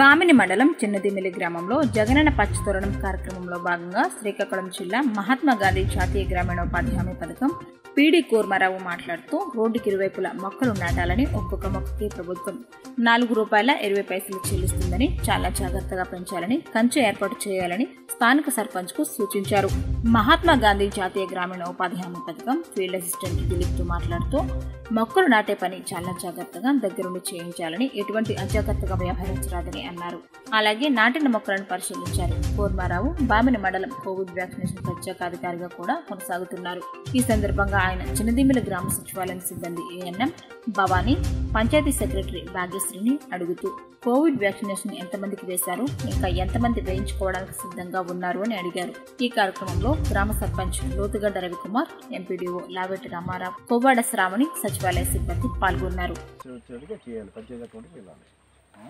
బామిని మండలం చిన్నదిమిలి గ్రామంలో జగనన్న పచ్చతోరణం కార్యక్రమంలో భాగంగా శ్రీకాకుళం జిల్లా మహాత్మా గాంధీ జాతీయ గ్రామీణోపాధి హామీ పథకం పీడీ కూర్మారావు మాట్లాడుతూ రోడ్డుకి ఇరువైపులా మొక్కలు నాటాలని ఒక్కొక్క మొక్కకి ప్రభుత్వం నాలుగు రూపాయల ఇరవై పైసలు చెల్లిస్తుందని చాలా జాగ్రత్తగా పెంచాలని కంచె ఏర్పాటు చేయాలని స్థానిక సర్పంచ్ కు సూచించారు మహాత్మా గాంధీ జాతీయ గ్రామీణ ఉపాధి హామీ పథకం ఫీల్డ్ అసిస్టెంట్ దిలీప్ తో మాట్లాడుతూ మొక్కలు నాటే పని చాలా జాగ్రత్తగా దగ్గరుండి చేయించాలని ఎటువంటి అజాగ్రత్తగా వ్యవహరించరాదని అన్నారు అలాగే నాటిన మొక్కలను పరిశీలించారు కూర్మారావు బామిని మండలం కోవిడ్ వ్యాక్సినేషన్ ప్రత్యేక అధికారిగా కూడా కొనసాగుతున్నారు ఈ సందర్భంగా ఆయన చిన్నదిమ్మిల గ్రామ సచివాలయం సిబ్బంది ఏఎన్ఎం భవానీ పంచాయతీ సెక్రటరీ భాగ్యశ్రీని అడుగుతూ కోవిడ్ వ్యాక్సినేషన్ ఎంతమందికి వేశారు ఇంకా ఎంతమంది వేయించుకోవడానికి సిద్ధంగా ఉన్నారు అని అడిగారు ఈ కార్యక్రమంలో గ్రామ సర్పంచ్ లోతుగడ్డ రవికుమార్ ఎంపీడీఓ లావెట్టి రామారావు కొవ్వాడ శ్రావణి సచివాలయ సిబ్బంది పాల్గొన్నారు వచ్చేట్టుగా చేయాలి పంచాయతీ అకౌంట్కి వెళ్ళాలి ఆ?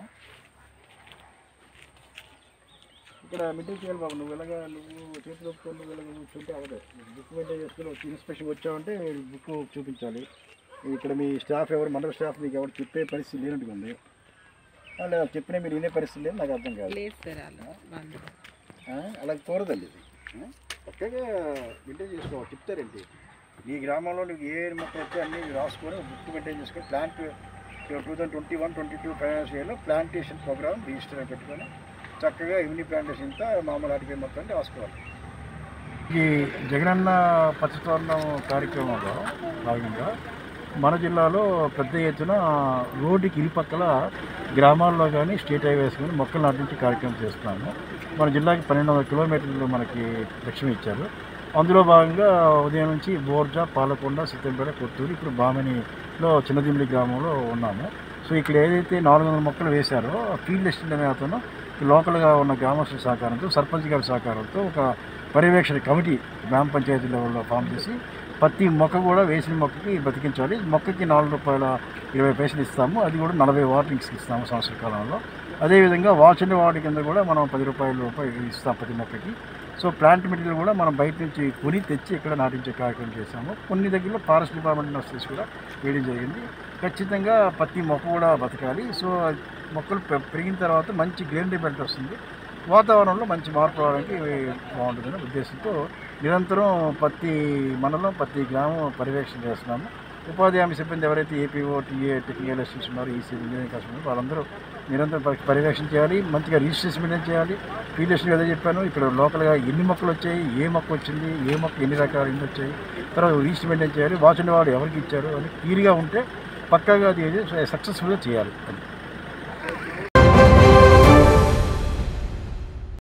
ఇక్కడ మిడిల్ చేయాలి బాబు నువ్వు ఎలాగా నువ్వు చేతులు ఒప్పుకొని నువ్వు ఎలాగ కూర్చుంటే అవదు బుక్ మెయింటైన్ చేసుకుని వచ్చి ఇన్స్పెక్షన్ వచ్చావంటే బుక్ చూపించాలి ఇక్కడ మీ స్టాఫ్ ఎవరు మండల స్టాఫ్ మీకు ఎవరు చెప్పే పరిస్థితి లేనట్టుగా ఉంది ఆ, లేదా చెప్పినా మీరు వినే పరిస్థితి లేదు నాకు అర్థం కాదు లేదు సార్ అలా వాళ్ళు ఆ? అలా కోరదండి ఇది ఆ? చక్కగా మెయింటైన్ చేసుకోవాలి చెప్తారేంటి మీ గ్రామంలో నీకు ఏ మొక్కలు వచ్చాయో అన్నీ రాసుకొని బుక్ మెయింటైన్ చేసుకొని plant two thousand twenty one twenty two financial ఇయర్లో ప్లాంటేషన్ ప్రోగ్రామ్ రిజిస్టర్ అని పెట్టుకొని చక్కగా ఇమ్యూని ప్లాంటేషన్ ఇంత మామూలు అడిగే మొత్తం రాసుకోవాలి ఈ జగనన్న పచ్చతోరణం కార్యక్రమంలో భాగంగా మన జిల్లాలో పెద్ద ఎత్తున రోడ్డుకి ఇరుపక్కల గ్రామాల్లో కానీ స్టేట్ హైవేస్ కానీ మొక్కలు నాటించే కార్యక్రమం చేస్తున్నాము మన జిల్లాకి పన్నెండు వందల కిలోమీటర్లు మనకి లక్ష్యం ఇచ్చారు అందులో భాగంగా ఉదయం నుంచి బోర్జా పాలకొండ సిద్దంపేట కొత్తూరు ఇప్పుడు బామినిలో చిన్నదిమిలి గ్రామంలో ఉన్నాము సో ఇక్కడ ఏదైతే నాలుగు వందల మొక్కలు వేశారో ఫీల్డ్ అసిస్టెంట్ అనే అతను లోకల్గా ఉన్న గ్రామస్తుల సహకారంతో సర్పంచ్ గారి సహకారంతో ఒక పర్యవేక్షణ కమిటీ గ్రామ పంచాయతీ లెవెల్లో ఫామ్ చేసి ప్రతి మొక్క కూడా వేసిన మొక్కకి బతికించాలి మొక్కకి నాలుగు రూపాయల ఇరవై పైసలు ఇస్తాము అది కూడా నలభై వార్నింగ్స్ ఇస్తాము సంవత్సర కాలంలో అదేవిధంగా వాచ్ అండ్ వార్డ్ కింద కూడా మనం పది రూపాయల రూపాయలు ఇస్తాం ప్రతి మొక్కకి సో ప్లాంట్ మెటీరియల్ కూడా మనం బయట నుంచి కొని తెచ్చి ఇక్కడ నాటించే కార్యక్రమం చేశాము కొన్ని దగ్గరలో ఫారెస్ట్ డిపార్ట్మెంట్ నర్సరీస్ కూడా వేయడం జరిగింది ఖచ్చితంగా ప్రతి మొక్క కూడా బతకాలి సో మొక్కలు పె- పెరిగిన తర్వాత మంచి గ్రీనరీ బెల్ట్ వస్తుంది వాతావరణంలో మంచి మార్పు రావడానికి బాగుంటుందనే ఉద్దేశంతో నిరంతరం ప్రతి మండలం ప్రతి గ్రామం పర్యవేక్షణ చేస్తున్నాము ఉపాధి హామీ సిబ్బంది ఎవరైతే ఏపీఓ టీఏ టెక్నికల్ అసిస్టెంట్స్ ఉన్నారు ఈసీ ఇంజనీరింగ్ కస్టమర్ వాళ్ళందరూ నిరంతరం పరి- పర్యవేక్షణ చేయాలి మంచిగా రిజిస్ట్రేషన్ మెయింటైన్ చేయాలి ఫీల్డేషన్ ఏదో చెప్పాను ఇక్కడ లోకల్గా ఎన్ని మొక్కలు వచ్చాయి ఏ మొక్క వచ్చింది ఏ మొక్క ఎన్ని రకాలు ఎన్ని వచ్చాయి తర్వాత రిజిస్టర్ మెయింటైన్ చేయాలి వాచ్ అండ్ వాడు ఎవరికి ఇచ్చారు అని క్లియర్గా ఉంటే పక్కాగా అది సక్సెస్ఫుల్గా చేయాలి అది